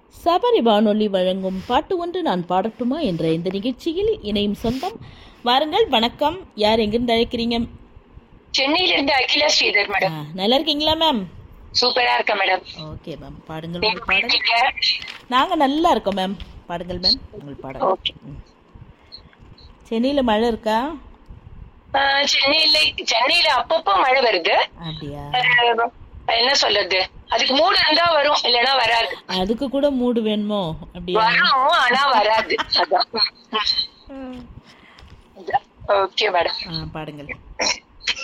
சபரி வானொலி வழங்கும் பாட்டு ஒன்று நான் பாடட்டுமா என்ற இந்த நிகழ்ச்சியில் இணையும் சொந்தம் வாருங்கள் வணக்கம் யார் எங்கிருந்து அழைக்கிறீங்க சென்னையில இருந்து அகிலா ஸ்ரீதர் ஆ, மேடம் நல்லா இருக்கீங்களா மேம் சூப்பரா இருக்க மேடம் ஓகே மேம் பாடுங்கள் நீங்க உங்கள் பாடல் இருக்கீங்க நாங்க நல்லா இருக்கோம் மேம் பாடுங்கள் மேம் உங்கள் பாடல் ஓகே ம். சென்னையில மழை இருக்கா ஆஹ் சென்னையில சென்னையில அப்பப்போ மழை வருது அப்படியா ஆஹ் என்ன சொல்றது அதுக்கு மூடு இருந்தா வரும் இல்லைன்னா வராது அதுக்கு கூட மூடு வேணுமோ அப்படியா வரும் ஆனா வராது அதான் ஓகே மேடம் ஆ பாடுங்கள்